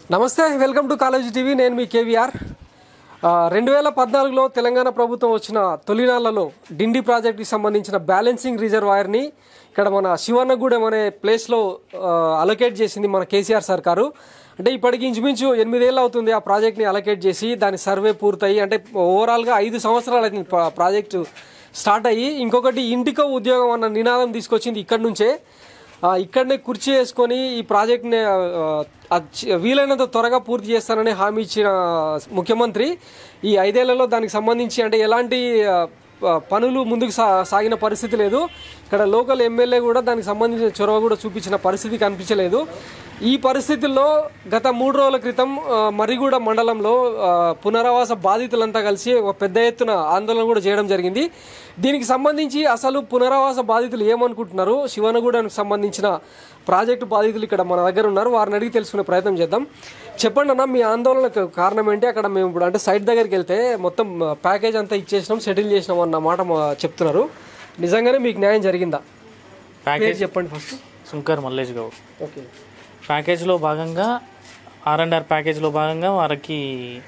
నమస్తే welcome to college TV నేను మీ కేవీఆర్ ఆ, రెండు వేల పద్నాలుగులో తెలంగాణ ప్రభుత్వం వచ్చిన తొలినాళ్లలో డిండి ప్రాజెక్టుకి సంబంధించిన బ్యాలెన్సింగ్ రిజర్వాయర్ని ఇక్కడ మన శివన్నగూడెం అనే ప్లేస్లో అలొకేట్ చేసింది మన కేసీఆర్ సర్కారు అంటే ఇప్పటికి ఇంచుమించు ఎనిమిదేళ్ళు అవుతుంది ఆ ప్రాజెక్ట్ని అలొకేట్ చేసి దాని సర్వే పూర్తయి అంటే ఓవరాల్గా ఐదు సంవత్సరాలు అవుతుంది ప్రా- ప్రాజెక్టు స్టార్ట్ అయ్యి ఇంకొకటి ఇంటికో ఉద్యోగం అన్న నినాదం తీసుకొచ్చింది ఇక్కడి నుంచే ఆ, ఇక్కడనే కుర్చీ వేసుకొని ఈ ప్రాజెక్ట్ని ఆ, ఆ, చి- వీలైనంత త్వరగా పూర్తి చేస్తానని హామీ ఇచ్చిన ముఖ్యమంత్రి ఈ ఐదేళ్లలో దానికి సంబంధించి అంటే ఎలాంటి ఆ, ప- పనులు ముందుకు సా సాగిన పరిస్థితి లేదు ఇక్కడ లోకల్ ఎమ్మెల్యే కూడా దానికి సంబంధించిన చొరవ కూడా చూపించిన పరిస్థితి కనిపించలేదు ఈ పరిస్థితుల్లో గత మూడు రోజుల క్రితం ఆ, మరిగూడ మండలంలో ఆ, పునరావాస బాధితులంతా కలిసి ఒక పెద్ద ఎత్తున ఆందోళన కూడా చేయడం జరిగింది దీనికి సంబంధించి అసలు పునరావాస బాధితులు ఏమనుకుంటున్నారు శివనగూడానికి సంబంధించిన ప్రాజెక్టు బాధితులు ఇక్కడ మన దగ్గర ఉన్నారు వారిని అడిగి తెలుసుకునే ప్రయత్నం చేద్దాం చెప్పండి అన్న మీ ఆందోళనకు కారణం ఏంటి అక్కడ మేము ఇప్పుడు అంటే సైట్ దగ్గరికి వెళ్తే మొత్తం ప్యాకేజ్ అంతా ఇచ్చేసినాం సెటిల్ చేసినాం అన్న మాట మా- చెప్తున్నారు నిజంగానే మీకు న్యాయం జరిగిందా ప్యాకేజ్ చెప్పండి ఫస్ట్ శంకర్ మల్లేష్ గౌడ్ ఓకే ప్యాకేజ్లో భాగంగా ఆర్ అండ్ ఆర్ ప్యాకేజ్లో భాగంగా వారికి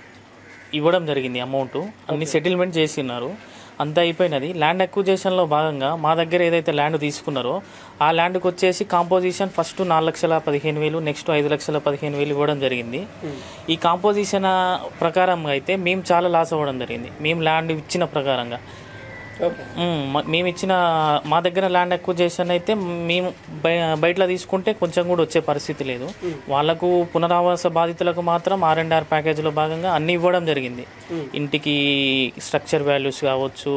ఇవ్వడం జరిగింది అమౌంట్ అన్ని సెటిల్మెంట్ చేసినారు అంతా అయిపోయినది ల్యాండ్ అక్విజేషన్లో భాగంగా మా దగ్గర ఏదైతే ల్యాండ్ తీసుకున్నారో ఆ ల్యాండ్కి వచ్చేసి కాంపోజిషన్ ఫస్ట్ నాలుగు లక్షల పదిహేను వేలు నెక్స్ట్ ఐదు లక్షల పదిహేను వేలు ఇవ్వడం జరిగింది ఈ కాంపోజిషన్ ప్రకారం అయితే మేము చాలా లాస్ అవ్వడం జరిగింది మేము ల్యాండ్ ఇచ్చిన ప్రకారంగా ఓకే మ్మ్. మ- మేము ఇచ్చిన మా దగ్గర ల్యాండ్ అక్విజేషన్ అయితే మేము బయ- బయటలో తీసుకుంటే కొంచెం కూడా వచ్చే పరిస్థితి లేదు వాళ్ళకు పునరావాస బాధితులకు మాత్రం ఆర్ అండ్ ఆర్ ప్యాకేజ్లో భాగంగా అన్ని ఇవ్వడం జరిగింది ఇంటికి స్ట్రక్చర్ వాల్యూస్ కావచ్చు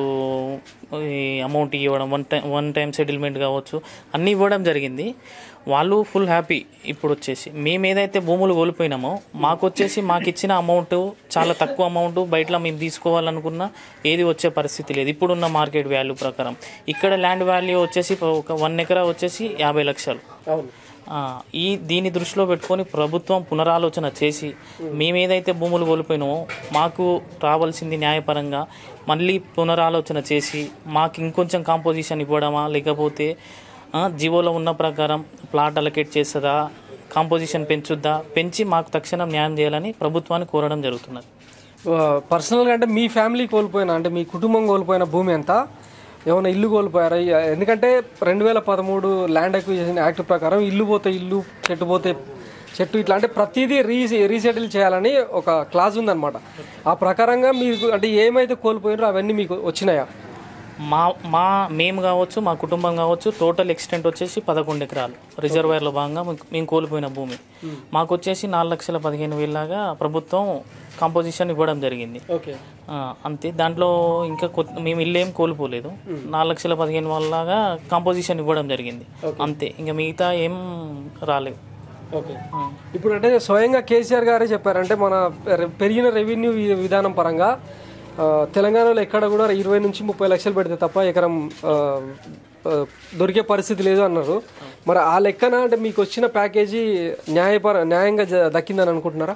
ఈ అమౌంట్ ఇవ్వడం one time one time settlement కావచ్చు అన్నీ ఇవ్వడం జరిగింది వాళ్ళు ఫుల్ హ్యాపీ ఇప్పుడు వచ్చేసి మేము ఏదైతే భూములు కోల్పోయినామో మాకు వచ్చేసి మాకు ఇచ్చిన అమౌంట్ చాలా తక్కువ అమౌంట్ బయటలో మేము తీసుకోవాలనుకున్నా ఏది వచ్చే పరిస్థితి లేదు ఇప్పుడున్న మార్కెట్ వాల్యూ ప్రకారం ఇక్కడ ల్యాండ్ వాల్యూ వచ్చేసి ఒక వన్ ఎకరా వచ్చేసి యాభై లక్షలు అవును ఆ, ఈ దీన్ని దృష్టిలో పెట్టుకొని ప్రభుత్వం పునరాలోచన చేసి మేము ఏదైతే భూములు కోల్పోయినామో మాకు రావాల్సింది న్యాయపరంగా మళ్ళీ పునరాలోచన చేసి మాకు ఇంకొంచెం కాంపోజిషన్ ఇవ్వడమా లేకపోతే ఆ, జీవోలో ఉన్న ప్రకారం ప్లాట్ అలకేట్ చేస్తుందా కాంపోజిషన్ పెంచుద్దా పెంచి మాకు తక్షణం న్యాయం చేయాలని ప్రభుత్వాన్ని కోరడం జరుగుతున్నది పర్సనల్గా అంటే మీ ఫ్యామిలీ కోల్పోయిన అంటే మీ కుటుంబం కోల్పోయిన భూమి ఎంత ఏమైనా ఇల్లు కోల్పోయారా ఇ- ఎందుకంటే రెండు వేల పదమూడు ల్యాండ్ అక్విజిషన్ యాక్ట్ ప్రకారం ఇల్లు పోతే ఇల్లు చెట్టు పోతే చెట్టు ఇట్లా అంటే ప్రతిదీ రీ రీసెటిల్ చేయాలని ఒక క్లాజ్ ఉందన్నమాట ఆ ప్రకారంగా మీకు అంటే ఏమైతే కోల్పోయినారో అవన్నీ మీకు వచ్చినాయా మా మా మేము కావచ్చు మా కుటుంబం కావచ్చు టోటల్ ఎక్స్టెంట్ వచ్చేసి పదకొండు ఎకరాలు రిజర్వాయర్లో భాగంగా మేము- మేము కోల్పోయిన భూమి మాకు వచ్చేసి నాలుగు లక్షల పదిహేను వేలలాగా ప్రభుత్వం కాంపోజిషన్ ఇవ్వడం జరిగింది ఓకే ఆ, అంతే దాంట్లో ఇంకా కొత్త మేము ఇల్లు ఏం కోల్పోలేదు నాలుగు లక్షల పదిహేను వాళ్ళలాగా కాంపోజిషన్ ఇవ్వడం జరిగింది అంతే ఇంకా మిగతా ఏం రాలేదు ఓకే ఇప్పుడు అంటే స్వయంగా కేసీఆర్ గారే చెప్పారంటే మన పెర- పెరిగిన రెవెన్యూ వి- విధానం పరంగా ఆ, తెలంగాణలో ఎక్కడ కూడా ఇరవై నుంచి ముప్పై లక్షలు పెడితే తప్ప ఎకరం ఆ, ఆ, దొరికే పరిస్థితి లేదు అన్నారు మరి ఆ లెక్కన అంటే మీకు వచ్చిన ప్యాకేజీ న్యాయపర న్యాయంగా జ- దక్కిందని అనుకుంటున్నారా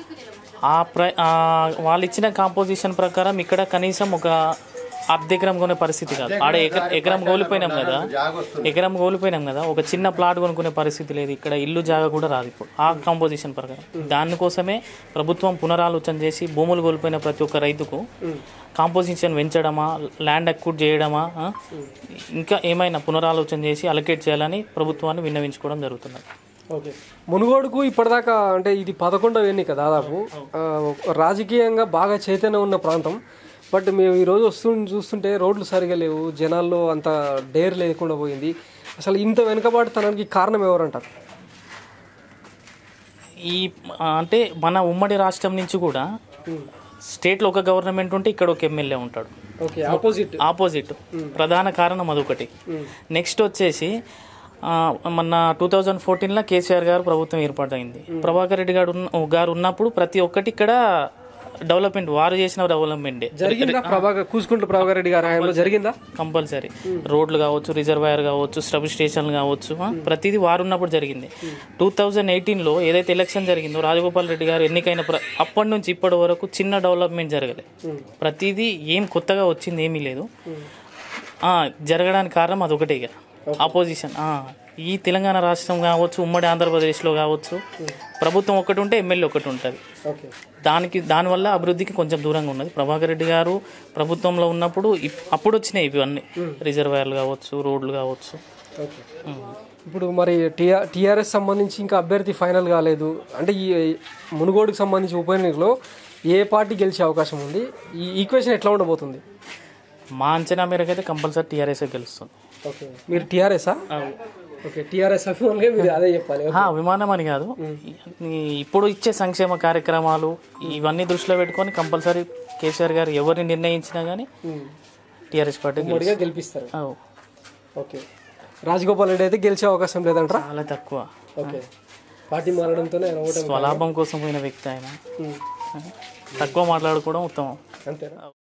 ఆ ప్ర ఆ వాళ్ళు ఇచ్చిన కాంపోజిషన్ ప్రకారం ఇక్కడ కనీసం ఒక అర్ధ ఎకరం కొనే పరిస్థితి కాదు ఆడ ఎక- ఎకరం కోల్పోయినాం కదా ఎకరం కోల్పోయినాం కదా ఒక చిన్న ప్లాట్ కొనుక్కునే పరిస్థితి లేదు ఇక్కడ ఇల్లు జాగా కూడా రాదు ఇప్పుడు ఆ కాంపోజిషన్ ప్రకారం దానికోసమే ప్రభుత్వం పునరాలోచన చేసి భూములు కోల్పోయిన ప్రతి ఒక్క రైతుకు కాంపోజిషన్ పెంచడమా ల్యాండ్ అక్యూట్ చేయడమా ఆ? ఇంకా ఏమైనా పునరాలోచన చేసి అలకేట్ చేయాలని ప్రభుత్వాన్ని విన్నవించుకోవడం జరుగుతున్నది ఓకే మునుగోడుకు ఇప్పటిదాకా అంటే ఇది పదకొండవ ఎన్నిక దాదాపు ఆ, రాజకీయంగా బాగా చైతన్యం ఉన్న ప్రాంతం బట్ మేము ఈరోజు వస్తు చూస్తుంటే రోడ్లు సరిగా లేవు జనాల్లో అంత డేర్ లేకుండా పోయింది అసలు ఇంత వెనుకబాటుతనానికి కారణం ఎవరంటారు ఈ ఆ, అంటే మన ఉమ్మడి రాష్ట్రం నుంచి కూడా స్టేట్లో ఒక గవర్నమెంట్ ఉంటే ఇక్కడ ఒక ఎమ్మెల్యే ఉంటాడు ఓకే ఆపోజిట్ ఆపోజిట్ ప్రధాన కారణం అదొకటి నెక్స్ట్ వచ్చేసి ఆ, మొన్న టూ థౌజండ్ ఫోర్టీన్లో కేసీఆర్ గారు ప్రభుత్వం ఏర్పాటైంది ప్రభాకర్ రెడ్డి గారు ఉన్న గారు ఉన్నప్పుడు ప్రతి ఒక్కటి ఇక్కడ డెవలప్మెంట్ వారు చేసిన డెవలప్మెంటే జరిగిందా ప్రభాకర్ కూసుకుంట్ల ప్రభాకర్ రెడ్డి గారి హయాంలో జరిగిందా కంపల్సరీ రోడ్లు కావచ్చు రిజర్వాయర్ కావచ్చు స్టబ్ స్టేషన్లు కావచ్చు ఆ, ప్రతిదీ వారు ఉన్నప్పుడు జరిగింది టూ థౌజండ్ ఎయిటీన్లో ఏదైతే ఎలక్షన్ జరిగిందో రాజగోపాల్ రెడ్డి గారు ఎన్నికైన ప్ర- అప్పటి నుంచి ఇప్పటి వరకు చిన్న డెవలప్మెంట్ జరగలేదు ప్రతిదీ ఏం కొత్తగా వచ్చింది ఏమీ లేదు ఆ, జరగడానికి కారణం అదొకటే ఇక ఆపోజిషన్ ఈ తెలంగాణ రాష్ట్రం కావచ్చు ఉమ్మడి ఆంధ్రప్రదేశ్లో కావచ్చు ప్రభుత్వం ఒకటి ఉంటే ఎమ్మెల్యే ఒకటి ఉంటుంది ఓకే దానికి దానివల్ల అభివృద్ధికి కొంచెం దూరంగా ఉన్నది ప్రభాకర్ రెడ్డి గారు ప్రభుత్వంలో ఉన్నప్పుడు ఇప్- అప్పుడు వచ్చినాయి ఇవన్నీ రిజర్వాయర్లు కావచ్చు రోడ్లు కావచ్చు ఓకే ఇప్పుడు మరి టీఆర్ టీఆర్ఎస్ సంబంధించి ఇంకా అభ్యర్థి ఫైనల్ కాలేదు అంటే ఈ మునుగోడుకు సంబంధించి ఉప ఎన్నికలో ఏ పార్టీ గెలిచే అవకాశం ఉంది ఈ ఈక్వేషన్ ఎట్లా ఉండబోతుంది మా అంచనా మేరకు అయితే కంపల్సరీ టీఆర్ఎస్ గెలుస్తుంది ఓకే మీరు టీఆర్ఎస్ఆ ఓకే టీఆర్ఎస్ అభిమానులుగా మీరు అదే చెప్పాలి ఆ, అభిమానం అని కాదు ఈ ఇప్పుడు ఇచ్చే సంక్షేమ కార్యక్రమాలు ఇవన్నీ దృష్టిలో పెట్టుకొని కంపల్సరీ కేసీఆర్ గారు ఎవరిని నిర్ణయించినా కానీ టీఆర్ఎస్ పార్టీ గెలుస్తుంది. మోడీగా గెలిపిస్తారు ఆ, ఓకే రాజగోపాల్ రెడ్డి అయితే గెలిచే అవకాశం లేదంటారా చాలా తక్కువ ఓకే పార్టీ మారడంతోనే ఆయన ఓటమి స్వలాభం కోసం పోయిన వ్యక్తి ఆయన ఉమ్. తక్కువ మాట్లాడుకోవడం ఉత్తమం అంతేనా